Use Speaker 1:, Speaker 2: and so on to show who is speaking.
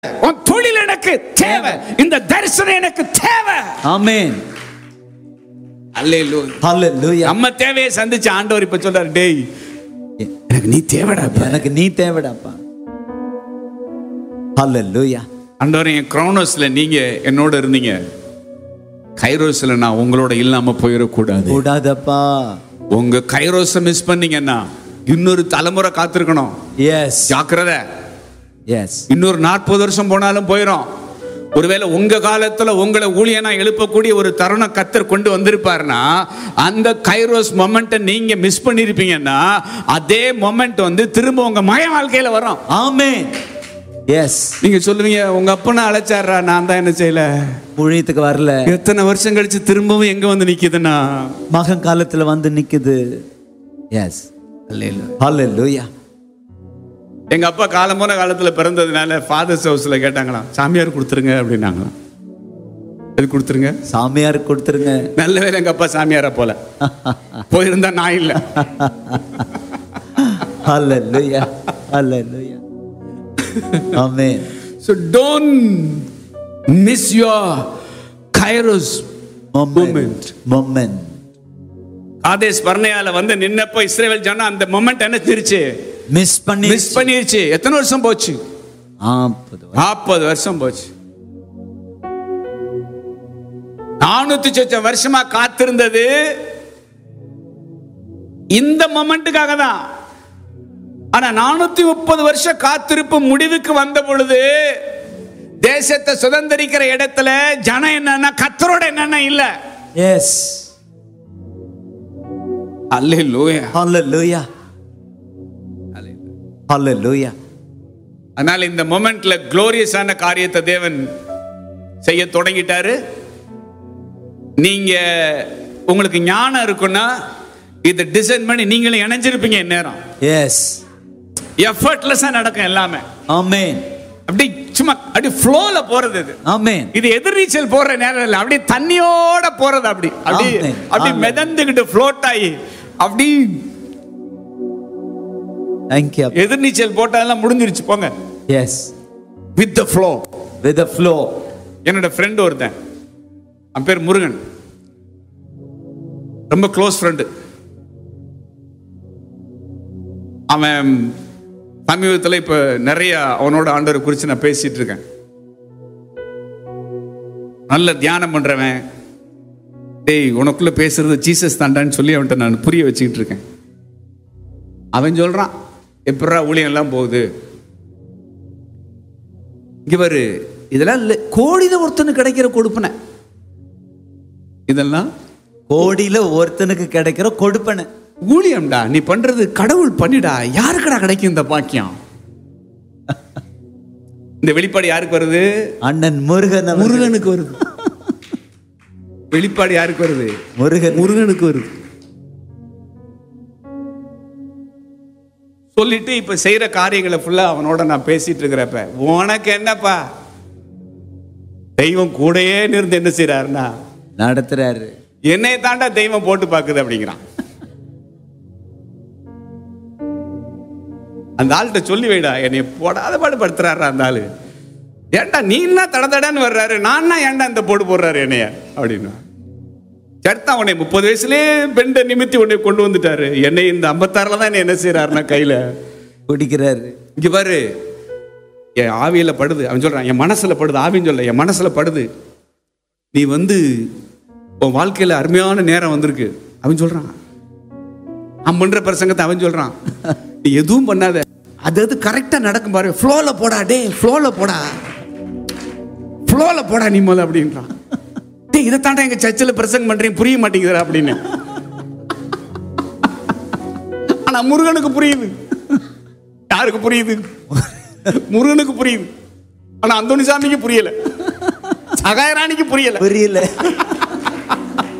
Speaker 1: உன் தொழில் எனக்கு தேவை இந்த தரிசனம் எனக்கு தேவை
Speaker 2: ஆமென்
Speaker 1: அல்லேலூயா
Speaker 2: ஹalleluya
Speaker 1: நம்ம தேவையை சந்திச்ச ஆண்டவர் இப்ப சொல்றாரு டேய் எனக்கு நீ தேவைடா இப்ப."
Speaker 2: எனக்கு நீ தேவைடாப்பா ஹalleluya
Speaker 1: ஆண்டவர் என் குரோனோஸ்ல நீங்க என்னோட இருந்தீங்க கைரோஸ்ல நான் உங்களோட இல்லாம போயிடக்கூடாது
Speaker 2: கூடாதப்பா
Speaker 1: உங்க கைரோஸை மிஸ் பண்ணீங்கன்னா இன்னொரு தலைமுறை காத்திருக்கணும்
Speaker 2: எஸ்
Speaker 1: ஜாக்கிரதை
Speaker 2: எஸ்
Speaker 1: இன்னொரு நாற்பது வருஷம் போனாலும் போயிடும் ஒருவேளை உங்க காலத்துல உங்களை ஊழியனா எழுப்பக்கூடிய ஒரு தருணம் கத்தர் கொண்டு வந்திருப்பாருன்னா அந்த கைரோஸ் மொமெண்ட்டை நீங்க மிஸ் பண்ணிருப்பீங்கன்னா அதே மொமெண்ட் வந்து திரும்ப உங்க மய வாழ்க்கையில வரும்
Speaker 2: ஆமென் எஸ்
Speaker 1: நீங்க சொல்லுவீங்க உங்க அப்பனை அழைச்சாரா நான் தான் என்ன செய்யல
Speaker 2: ஊழியத்துக்கு வரல
Speaker 1: எத்தனை வருஷம் கழிச்சு திரும்பவும் எங்க வந்து நிக்குதுன்னா
Speaker 2: மகன் காலத்துல வந்து நிக்குது எஸ் ஹalleluya
Speaker 1: எங்க அப்பா காலமான காலத்துல பிறந்ததுனால ஃபாதர்ஸ் ஹவுஸ்ல கேட்டாங்களாம் சாமியார் கொடுத்துருங்க அப்படின்னாங்களாம் அது கொடுத்துருங்க
Speaker 2: சாமியார் கொடுத்துருங்க
Speaker 1: நல்ல வேலை எங்க அப்பா சாமியாரா போல போயிருந்தா நான் இல்ல
Speaker 2: hallelujah hallelujah amen
Speaker 1: So don't miss your Kairos
Speaker 2: moment moment
Speaker 1: ஆதேஸ் பர்ணையால வந்து நின்னப்போ இஸ்ரேல் ஜனம் அந்த மொமெண்ட் என்ன திருச்சு
Speaker 2: மிஸ் பண்ணி
Speaker 1: மிஸ் பண்ணிருச்சு எத்தனை வருஷம் போச்சு
Speaker 2: ஆப்பது
Speaker 1: நாற்பது வருஷம் போச்சு நானூத்தி சொச்சம் வருஷமா காத்திருந்தது இந்த மொமெண்ட்டுக்காக தான் ஆனா நானூத்தி முப்பது வருஷம் காத்திருப்பு முடிவுக்கு வந்த பொழுது தேசத்தை சுதந்திரிக்கிற இடத்துல ஜனம் என்னன்னா கத்தரோட என்னன்னா இல்ல
Speaker 2: எஸ்
Speaker 1: அல்லேலூயா
Speaker 2: ஹalleluya ஹalleluya
Speaker 1: அதனால இந்த மொமெண்ட்ல குளோரியஸான காரியத்தை தேவன் செய்ய தொடங்கிட்டாரு நீங்க உங்களுக்கு ஞானம் இருக்குன்னா இதை டிசைன் பண்ணி நீங்களும் இணைஞ்சிருப்பீங்க இந்நேரம்
Speaker 2: எஸ்
Speaker 1: எஃபர்ட்லெஸ்ஸா நடக்கும் எல்லாமே
Speaker 2: ஆமென்
Speaker 1: அப்படி சும்மா அப்படி ஃப்ளோல போறது இது
Speaker 2: ஆமென்
Speaker 1: இது எதிர்நீச்சல் போற நேரம் இல்லை அப்படியே தண்ணியோட போறது அப்படி அப்படி
Speaker 2: Amen.
Speaker 1: அப்படி
Speaker 2: Amen.
Speaker 1: மிதந்துகிட்டு ஃப்ளோட் ஆகி அப்படி
Speaker 2: thank you
Speaker 1: எதிர்நீச்சல் போட்டாலாம் முடிஞ்சிருச்சு போங்க
Speaker 2: yes
Speaker 1: with the flow
Speaker 2: with the flow
Speaker 1: என்னோட ஃப்ரெண்ட் ஒருத்தன் அவன் பேர் முருகன் ரொம்ப க்ளோஸ் ஃப்ரெண்டு அவன் சமீபத்தில் இப்போ நிறைய அவனோட ஆண்டவரை குறித்து நான் பேசிட்டு இருக்கேன் நல்ல தியானம் பண்றவன் டேய் உனக்குள்ள பேசுறது ஜீசஸ் தாண்டான்னு சொல்லி அவன்கிட்ட நான் புரிய வச்சுக்கிட்டு இருக்கேன் அவன் சொல்றான் எப்படா ஊழியம் எல்லாம் போகுது இங்க பாரு இதெல்லாம் இல்லை கோடியில ஒருத்தனுக்கு கிடைக்கிற கொடுப்பனை இதெல்லாம்
Speaker 2: கோடியில ஒருத்தனுக்கு கிடைக்கிற கொடுப்பனை
Speaker 1: ஊழியம்டா நீ பண்றது கடவுள் பண்ணிடா யாருக்குடா கிடைக்கும் இந்த பாக்கியம் இந்த வெளிப்பாடு யாருக்கு வருது
Speaker 2: அண்ணன் முருகன் அவர்கள்.
Speaker 1: முருகனுக்கு வருது வெளிப்பாடு யாருக்கு வருது
Speaker 2: முருகன்
Speaker 1: முருகனுக்கு வருது சொல்லிட்டு இப்ப செய்யற காரியங்களை ஃபுல்லா அவனோட நான் பேசிட்டு இருக்கிறப்ப உனக்கு என்னப்பா தெய்வம் கூடயே நிருந்து என்ன செய்யறாருன்னா
Speaker 2: நடத்துறாரு
Speaker 1: என்னை தாண்டா தெய்வம் போட்டு பாக்குது அப்படிங்கிறான் அந்த ஆள்கிட்ட சொல்லி வைடா என்னை போடாத பாடு படுத்துறாரு அந்த ஆளு ஏன்டா நீ என்ன தட தடன்னு வர்றாரு நான் ஏன்டா இந்த போடு போடுறாரு என்னைய அப்படின்னு சரிதான் உன்னை முப்பது வயசுலயே பெண்டை நிமித்தி உன்னை கொண்டு வந்துட்டாரு என்னை இந்த ஐம்பத்தாறுல தான் என்ன என்ன செய்யறாருன்னா கையில
Speaker 2: குடிக்கிறாரு
Speaker 1: இங்க பாரு என் ஆவியில படுது அவன் சொல்றான் என் மனசுல படுது ஆவின்னு சொல்ல என் மனசுல படுது நீ வந்து உன் வாழ்க்கையில அருமையான நேரம் வந்திருக்கு அவன் சொல்றான் அவன் பண்ற பிரசங்கத்தை அவன் சொல்றான் நீ எதுவும் பண்ணாத அது அது கரெக்டா நடக்கும் பாரு ஃப்ளோல போடா டே ஃப்ளோல போடா ஃப்ளோல போடா நீ முதல்ல அப்படின்றான் டேய் இதை தாண்டா எங்க சர்ச்சில் பிரசங்கம் பண்றீங்க புரிய மாட்டேங்குதுடா அப்படின்னு ஆனா முருகனுக்கு புரியுது யாருக்கு புரியுது முருகனுக்கு புரியுது ஆனா அந்தோணி சாமிக்கு புரியல சகாயராணிக்கு புரியல
Speaker 2: புரியல